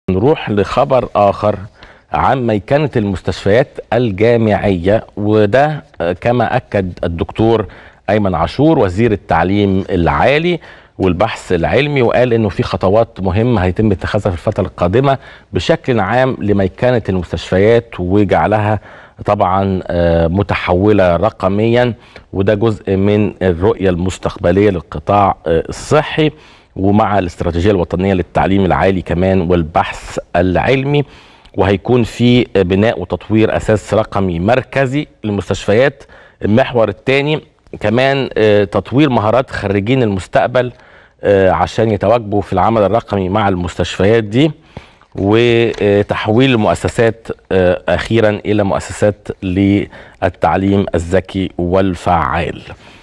نروح لخبر آخر عن ميكنة المستشفيات الجامعية وده كما أكد الدكتور أيمن عاشور وزير التعليم العالي والبحث العلمي وقال انه في خطوات مهمه هيتم اتخاذها في الفتره القادمه بشكل عام لميكنه المستشفيات وجعلها طبعا متحوله رقميا وده جزء من الرؤيه المستقبليه للقطاع الصحي ومع الاستراتيجيه الوطنيه للتعليم العالي كمان والبحث العلمي وهيكون في بناء وتطوير اساس رقمي مركزي للمستشفيات المحور الثاني كمان تطوير مهارات خريجين المستقبل عشان يتواجبوا في العمل الرقمي مع المستشفيات دي وتحويل المؤسسات اخيرا الى مؤسسات للتعليم الذكي والفعال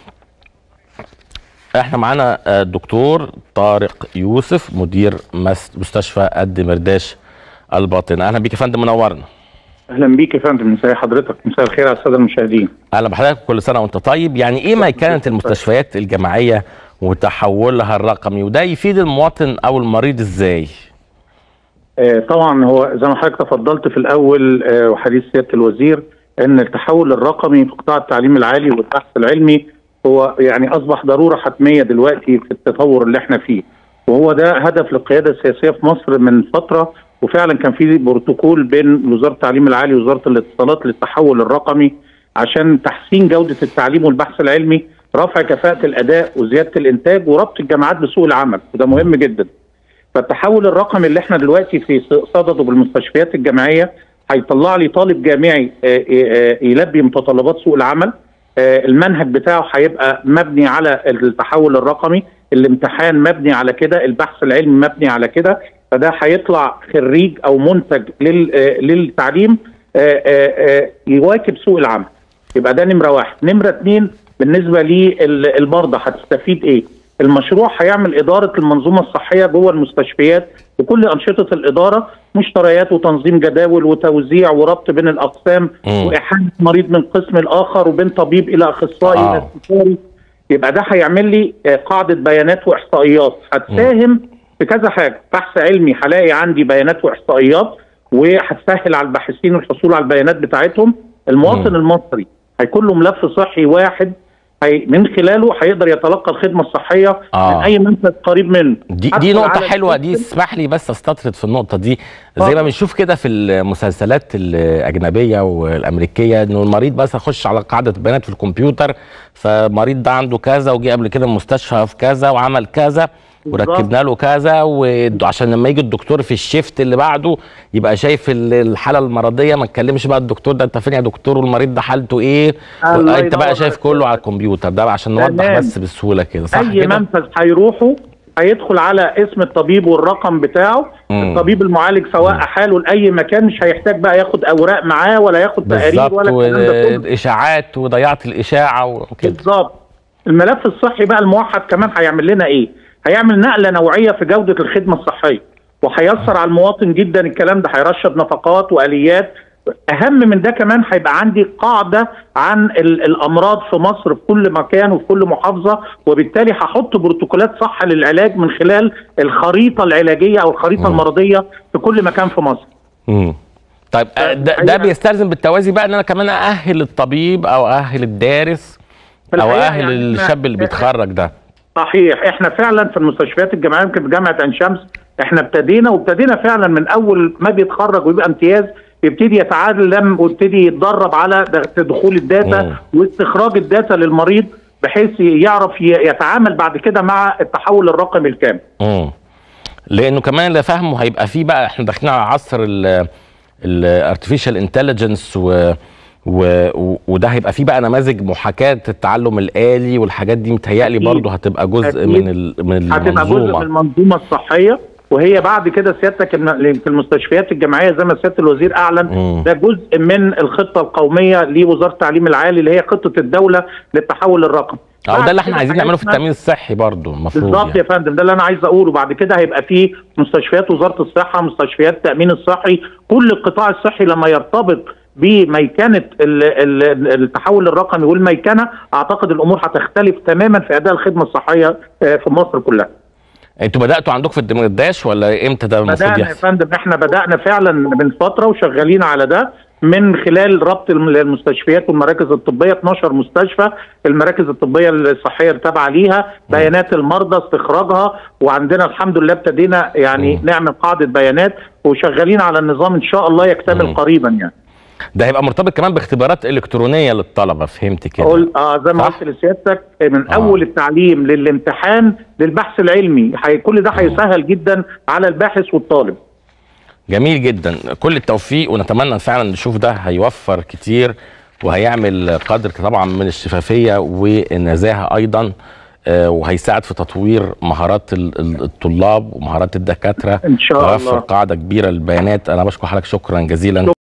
احنا معانا الدكتور طارق يوسف مدير مستشفى قد مرداش الباطن اهلا بيك يا فندم منورنا اهلا بيك يا فندم مساء حضرتك مساء الخير على الساده المشاهدين اهلا بحضرتك كل سنه وانت طيب يعني ايه ميكنه المستشفيات الجامعيه وتحولها الرقمي وده يفيد المواطن او المريض ازاي آه طبعا هو زي ما حضرتك تفضلت في الاول آه وحديث سياده الوزير ان التحول الرقمي في قطاع التعليم العالي والبحث العلمي هو يعني اصبح ضروره حتميه دلوقتي في التطور اللي احنا فيه وهو ده هدف للقياده السياسيه في مصر من فتره وفعلا كان في بروتوكول بين وزاره التعليم العالي ووزاره الاتصالات للتحول الرقمي عشان تحسين جوده التعليم والبحث العلمي رفع كفاءه الاداء وزياده الانتاج وربط الجامعات بسوق العمل وده مهم جدا فالتحول الرقمي اللي احنا دلوقتي في صدده بالمستشفيات الجامعيه هيطلع لي طالب جامعي يلبي متطلبات سوق العمل المنهج بتاعه هيبقى مبني على التحول الرقمي الامتحان مبني على كده البحث العلمي مبني على كده فده هيطلع خريج او منتج للتعليم يواكب سوق العمل يبقى ده نمره واحد نمره اثنين بالنسبه للمرضى هتستفيد ايه المشروع هيعمل اداره المنظومه الصحيه جوه المستشفيات بكل انشطه الاداره مشتريات وتنظيم جداول وتوزيع وربط بين الاقسام واحاله مريض من قسم الاخر وبين طبيب الى اخصائي الى استشاري يبقى ده هيعمل لي قاعده بيانات واحصائيات هتساهم في كذا حاجه بحث علمي هلاقي عندي بيانات واحصائيات وهتسهل على الباحثين الحصول على البيانات بتاعتهم المواطن م. المصري هيكون له ملف صحي واحد هي من خلاله هيقدر يتلقى الخدمه الصحيه آه. من اي منفذ قريب منه دي دي نقطه حلوه دي اسمح لي بس استطرد في النقطه دي زي ما بنشوف كده في المسلسلات الاجنبيه والامريكيه انه المريض بس يخش على قاعده بيانات في الكمبيوتر فمريض ده عنده كذا وجي قبل كده المستشفى في كذا وعمل كذا وركبنا له كذا وعشان لما يجي الدكتور في الشيفت اللي بعده يبقى شايف الحاله المرضيه ما تكلمش بقى الدكتور ده انت فين يا دكتور والمريض ده حالته ايه انت بقى شايف كله على الكمبيوتر ده عشان نوضح بس بالسهوله كده صح اي كده؟ منفذ هيروحوا هيدخل على اسم الطبيب والرقم بتاعه مم. الطبيب المعالج سواء حاله لاي مكان مش هيحتاج بقى ياخد اوراق معاه ولا ياخد تقارير ولا الكلام ده اشاعات وضيعت الاشاعه وكده بالظبط الملف الصحي بقى الموحد كمان هيعمل لنا ايه هيعمل نقله نوعيه في جوده الخدمه الصحيه وهيسر على المواطن جدا الكلام ده هيرشد نفقات واليات اهم من ده كمان هيبقى عندي قاعده عن الامراض في مصر في كل مكان وفي كل محافظه وبالتالي هحط بروتوكولات صح للعلاج من خلال الخريطه العلاجيه او الخريطه مم. المرضيه في كل مكان في مصر. مم. طيب ده, ده بيستلزم بالتوازي بقى ان انا كمان ااهل الطبيب او ااهل الدارس او ااهل يعني الشاب اللي بيتخرج ده. صحيح احنا فعلا في المستشفيات الجامعيه يمكن في جامعه عين شمس احنا ابتدينا وابتدينا فعلا من اول ما بيتخرج ويبقى امتياز يبتدي يتعلم ويبتدي يتدرب على دخول الداتا مم. واستخراج الداتا للمريض بحيث يعرف يتعامل بعد كده مع التحول الرقمي الكامل. امم لانه كمان اللي فاهمه هيبقى فيه بقى احنا داخلين على عصر الارتفيشال انتليجنس و و... وده هيبقى فيه بقى نماذج محاكاه التعلم الالي والحاجات دي متهيألي برضه هتبقى جزء أكيد. من ال... من المنظومه هتبقى جزء من المنظومه الصحيه وهي بعد كده سيادتك في المستشفيات الجامعيه زي ما سياده الوزير اعلن م. ده جزء من الخطه القوميه لوزاره التعليم العالي اللي هي خطه الدوله للتحول الرقمي اه ده اللي احنا عايزين نعمله في التامين الصحي برضه المفروض بالظبط يعني. يا فندم ده اللي انا عايز اقوله بعد كده هيبقى في مستشفيات وزاره الصحه مستشفيات التامين الصحي كل القطاع الصحي لما يرتبط بميكنه التحول الرقمي والميكنه اعتقد الامور هتختلف تماما في اداء الخدمه الصحيه في مصر كلها. انتوا بداتوا عندكم في الدمرداش ولا امتى ده المفروض بدانا يا يحصل فندم احنا بدانا فعلا من فتره وشغالين على ده من خلال ربط الم- المستشفيات والمراكز الطبيه 12 مستشفى المراكز الطبيه الصحيه التابعه ليها بيانات المرضى استخراجها وعندنا الحمد لله ابتدينا يعني مم. نعمل قاعده بيانات وشغالين على النظام ان شاء الله يكتمل مم. قريبا يعني ده هيبقى مرتبط كمان باختبارات الكترونيه للطلبه فهمت كده اقول اه زي ما صح؟ قلت لسيادتك من آه. اول التعليم للامتحان للبحث العلمي حي كل ده هيسهل جدا على الباحث والطالب جميل جدا كل التوفيق ونتمنى فعلا نشوف ده هيوفر كتير وهيعمل قدر طبعا من الشفافيه والنزاهه ايضا آه، وهيساعد في تطوير مهارات ال- ال- الطلاب ومهارات الدكاتره ان شاء ويوفر الله قاعده كبيره للبيانات انا بشكر حضرتك شكرا جزيلا